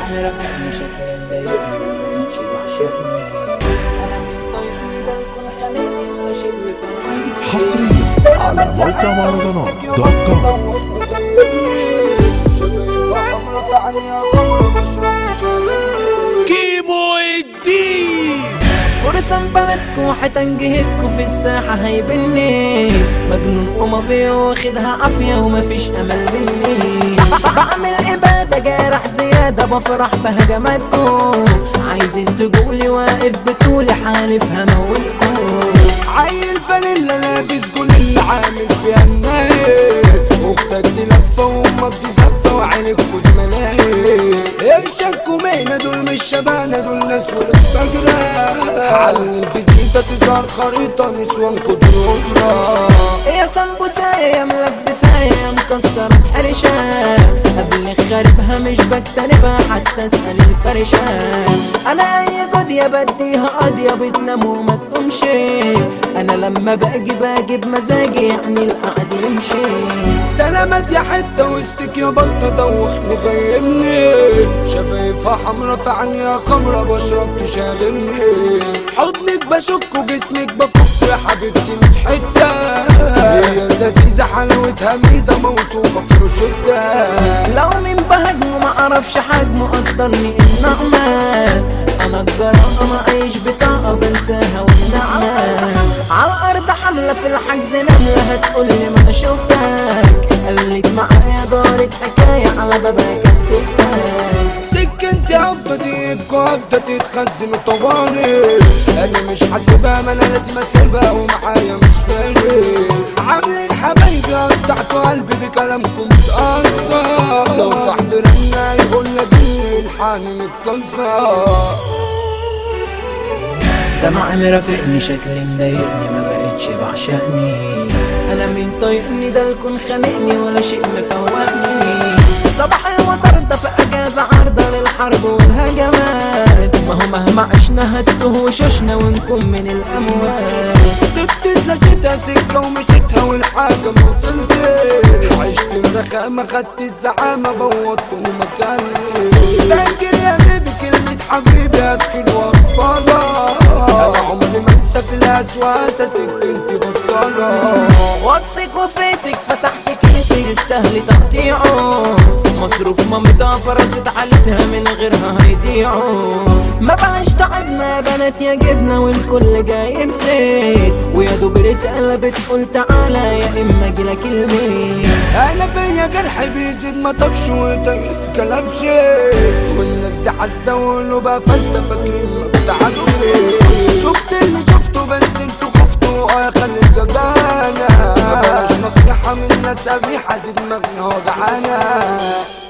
طمع رفعني شكلي مضايقني مبقتش بعشقني انا من طيبني ده الكون خانقني ولا شيء بيفرقني حصريا على موقع مهرجانات دوت كوم كيمو الدين فرصة بلدكو حتنجهدكو في الساحة هيبني مجنون ومافيا واخدها عافية ومفيش أمل مني بعمل إبادة جارح زيادة بفرح بهجماتكو عايزين تقولي واقف بطولي حالف هموتكو عيل فانيلا لابس كل اللي عامل فيها النايل اختك دي لفه وامك دي زفه وعينك كل ملاهي ارشكوا مينا دول مش شبانه دول ناس ولد فجرة على الفيزيتا تظهر خريطه نسوان كتر قدرة يا سمبوساية يا ملبساية يا مكسرة حرشة قبل خاربها مش بجتنبها حتى اسأل الفرشة أنا أي قضية بديها قضية بتنام وما تقومش أنا لما باجي باجي بمزاجي يعني القعد يمشي سلامات يا حته وسطك يا بطه دوخني غيرني شفايفها حمرا في عينيها خمرة بشرب تشاغلني حضنك بشك وجسمك بفك يا حبيبتي من حته هي اللذيذه حلاوتها ميزه موصوفه في روشتها لو مين بهجمه ما اعرفش حجمه قدرني النعمة انا الجراءة ما اعيش بطاقة بنساها والنعمة على الارض حملة في الحجز نملة هتقولي ما انا شفتك قلت معايا دارت حكاية على بابك كتفتك سكنت هبة ايدكوا هبة تتخزن طوالي انا مش حاسبها ما انا لازم اسيبها ومعايا مش فارق عاملين حبايبي قطعتوا قلبي بكلامكم متأثر لو صاحبي رنا يقول لك الحاني متكسر دمع مرافقني شكلي مضايقني ما بقتش بعشقني انا مين طايقني ده الكون خانقني ولا شيء مفوقني صباح الوتر ده في اجازه عارضه للحرب والهجمات ما هو مهما عشنا هتوه وشوشنا ونكون من الاموات طبت لقيتها سكة ومشيتها والحاجة ما وصلتش عشت الرخامة خدت الزعامة بوظت ومكاني فاكر يا بيبي كلمة حبيبي هتكون وصفالة أنا عمري ما انسى في الأسواسة ست انت بصالة واتسك وفيسك فتحت كيسي يستاهلي تقطيعه مصروف مامتها فرست علتها من غيرها هيضيعوا ما بلاش تعبنا يا بنات يا جبنا والكل جاي بسيت ويا دوب رسالة بتقول تعالى يا اما اجيلك البيت انا فيا جرح بيزيد ما طبش وطيف كلبش والناس دي حاسده وقولوا بقى فاسده فاكرين ما بتعبش شفت اللي شفته بس انتوا خفتوا اه يا خلي الجبانه ما بلاش نصيحه من ناس قبيحه دي دماغنا وجعانه